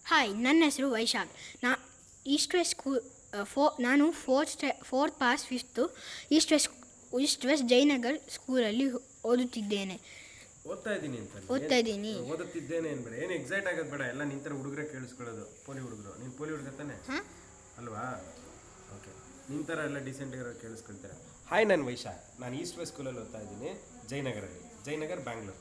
Hi ನನ್ನ ಹೆಸರು ವೈಶಾಖ್ ನಾ ಈಸ್ಟ್ ವೆಸ್ಟ್ ಸ್ಕೂಲ್ ಫೋ ನಾನು ಫೋರ್ತ್ ಸ್ಟೆ fourth pass fifth east west east west Jayanagar ಸ್ಕೂಲಲ್ಲಿ ಓದುತ್ತಿದ್ದೇನೆ ಓದ್ತಾ ಇದ್ದೀನಿ ಅಂತ ಓದ್ತಾ ಇದ್ದೀನಿ ಓದುತ್ತಿದ್ದೇನೆ ಅನ್ಬೇಡ ಏನು ಎಕ್ಸೈಟ್ ಆಗೋದು ಬೇಡ ಎಲ್ಲ ನಿಂತರ ಹುಡುಗರೇ ಕೇಳಿಸ್ಕೊಳ್ಳೋದು ಪೋಲಿ ಹುಡುಗರು ನೀನು ಪೋಲಿ ಹುಡುಗ ತಾನೆ ಹಾಂ ಅಲ್ವಾ ಓಕೆ ನಿಂತರ ಎಲ್ಲ ಡಿಸೆಂಟ್ ಇರೋ ಕೇಳಿಸ್ಕೊಳ್ತಾರೆ ಹಾಯ್ ನಾನು ವೈಶಾಖ್ ನಾನು ಈಸ್ಟ್ ವೆಸ್ಟ್ ಸ್ಕೂಲಲ್ಲಿ ಓದ್ತಾ ಇದ್ದೀನಿ ಜಯನಗರಲ್ಲಿ ಜಯನಗರ್ ಬ್ಯಾಂಗ್ಳೂರ್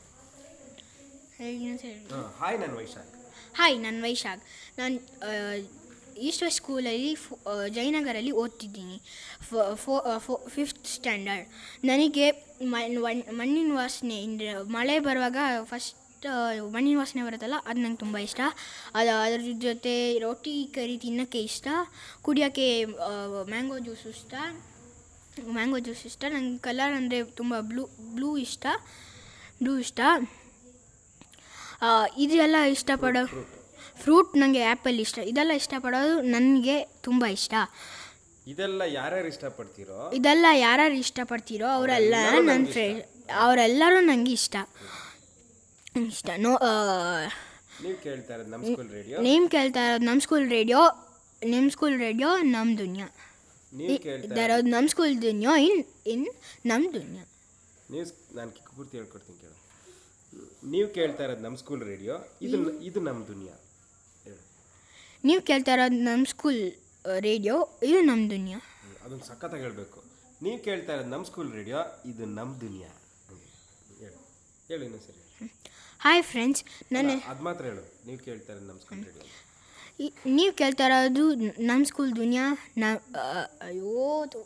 ಹಾಂ ಹಾಯ್ ನಾನು ವೈಶಾಖ್ ಹಾಯ್ ನನ್ನ ವೈಶಾಖ್ ನಾನು ಈಸ್ಟ್ ವೆಸ್ಟ್ ಸ್ಕೂಲಲ್ಲಿ ಫೋ ಆ, ಜಯನಗರಲ್ಲಿ ಓದ್ತಿದ್ದೀನಿ ಫೋ ಫಿಫ್ತ್ ಸ್ಟ್ಯಾಂಡರ್ಡ್ ನನಗೆ ಮ- ವನ್- ಮಣ್ಣಿನ ವಾಸನೆ ಅಂದರೆ ಮಳೆ ಬರುವಾಗ ಫಸ್ಟ್ ಮಣ್ಣಿನ ವಾಸನೆ ಬರುತ್ತಲ್ಲ ಅದು ನಂಗೆ ತುಂಬ ಇಷ್ಟ ಅದು ಅದ್ರ ಜೊತೆ ರೊಟ್ಟಿ ಕರಿ ತಿನ್ನೋಕ್ಕೆ ಇಷ್ಟ ಕುಡಿಯೋಕ್ಕೆ ಮ್ಯಾಂಗೋ ಜ್ಯೂಸ್ ಇಷ್ಟ ಮ್ಯಾಂಗೋ ಜ್ಯೂಸ್ ಇಷ್ಟ ನಂಗೆ ಕಲರ್ ಅಂದರೆ ತುಂಬ ಬ್ಲೂ ಬ್ಲೂ ಇಷ್ಟ ಬ್ಲೂ ಇಷ್ಟ ಆ, ಇದೆಲ್ಲ ಇಷ್ಟಪಡೋ ಫ್ರೂಟ್ ನನಗೆ ಆ್ಯಪಲ್ ಇಷ್ಟ ಇದೆಲ್ಲ ಇಷ್ಟಪಡೋದು ನನಗೆ ತುಂಬ ಇಷ್ಟ ಇದೆಲ್ಲ ಯಾರ್ಯಾರು ಇಷ್ಟಪಡ್ತೀರೋ ಇದೆಲ್ಲ ಯಾರ್ಯಾರು ಇಷ್ಟಪಡ್ತೀರೋ ಅವರೆಲ್ಲ ನನ್ನ ಫ್ರೆಂಡ್ ಅವರೆಲ್ಲರೂ ನನಗೆ ಇಷ್ಟ ಇಷ್ಟ ನೋ ನೀವು ಕೇಳ್ತಾ ಇರೋದು ನಮ್ಮ ಸ್ಕೂಲ್ ರೇಡಿಯೋ ನೇಮ್ ಕೇಳ್ತಾ ಇರೋದು ನಮ್ಮ ಸ್ಕೂಲ್ ರೇಡಿಯೋ ನಿಮ್ಮ ಸ್ಕೂಲ್ ರೇಡಿಯೋ ನಮ್ಮ ದುನಿಯಾ ನೀವು ಕೇಳ್ತಾ ಇರೋದು ನಮ್ಮ ಸ್ಕೂಲ್ ದುನಿಯೋ ಇನ್ ಇನ್ ನಮ್ಮ ದುನಿಯಾ ನೀವು ನಾನು ಕಿಕ್ಕು ಪೂರ್ತಿ ಹೇಳ್ಕೊಡ್ತೀನಿ ಕೇಳು ನೀವು ಕೇಳ್ತಾ ಇರೋದು ನಮ್ಮ ಸ್ಕೂಲ್ ರೇಡಿಯೋ ಇದು ಇದು ನಮ್ಮ ದುನಿಯಾ ಹೇಳು ನೀವು ಕೇಳ್ತಾ ಇರೋದು ನಮ್ಮ ಸ್ಕೂಲ್ ರೇಡಿಯೋ ಇದು ನಮ್ಮ ದುನಿಯಾ ಅದೊಂದು ಸಖತ್ತಾಗಿ ಹೇಳಬೇಕು ನೀವು ಕೇಳ್ತಾ ಇರೋದು ನಮ್ಮ ಸ್ಕೂಲ್ ರೇಡಿಯೋ ಇದು ನಮ್ಮ ದುನಿಯಾ ಹಂಗೆ. ಹೇಳು ಹೇಳು ಇನ್ನೂ ಸರಿ ಹಾಯ್ ಫ್ರೆಂಡ್ಸ್ ನನ್ನ ಅದು ಮಾತ್ರ ಹೇಳು ನೀವು ಕೇಳ್ತಾ ಇರೋದು ನಮ್ಮ ಸ್ಕೂಲ್ ರೇಡಿಯೋ ನೀವು ಕೇಳ್ತಾ ಇರೋದು ನಮ್ಮ ಸ್ಕೂಲ್ ದುನಿಯಾ ನ ಆ, ಅಯ್ಯೋ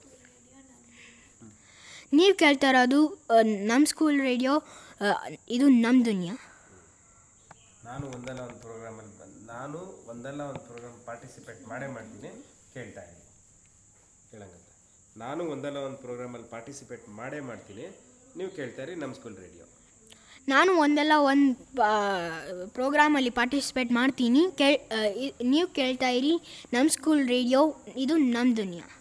ನೀವು ಕೇಳ್ತಾ ಇರೋದು ನಮ್ಮ ಸ್ಕೂಲ್ ರೇಡಿಯೋ ಇದು ನಮ್ಮ ದುನಿಯಾ ನಾನು ಒಂದಲ್ಲ ಒಂದು ಪ್ರೋಗ್ರಾಮಲ್ಲಿ ಬಂದು ನಾನು ಒಂದಲ್ಲ ಒಂದು ಪ್ರೋಗ್ರಾಮ್ ಪಾರ್ಟಿಸಿಪೇಟ್ ಮಾಡೇ ಮಾಡ್ತೀನಿ ಕೇಳ್ತಾ ಇದ್ದೀನಿ ಕೇಳಂಗಂತ ನಾನು ಒಂದಲ್ಲ ಒಂದು ಪ್ರೋಗ್ರಾಮಲ್ಲಿ ಪಾರ್ಟಿಸಿಪೇಟ್ ಮಾಡೇ ಮಾಡ್ತೀನಿ ನೀವು ಕೇಳ್ತಾ ಇರಿ ನಮ್ಮ ಸ್ಕೂಲ್ ರೇಡಿಯೋ ನಾನು ಒಂದೆಲ್ಲ ಒಂದು ಪ್ರೋಗ್ರಾಮಲ್ಲಿ ಪಾರ್ಟಿಸಿಪೇಟ್ ಮಾಡ್ತೀನಿ ಕೇಳ್ ನೀವು ಕೇಳ್ತಾ ಇರಿ ನಮ್ಮ ಸ್ಕೂಲ್ ರೇಡಿಯೋ ಇದು ನಮ್ಮ ದುನಿಯಾ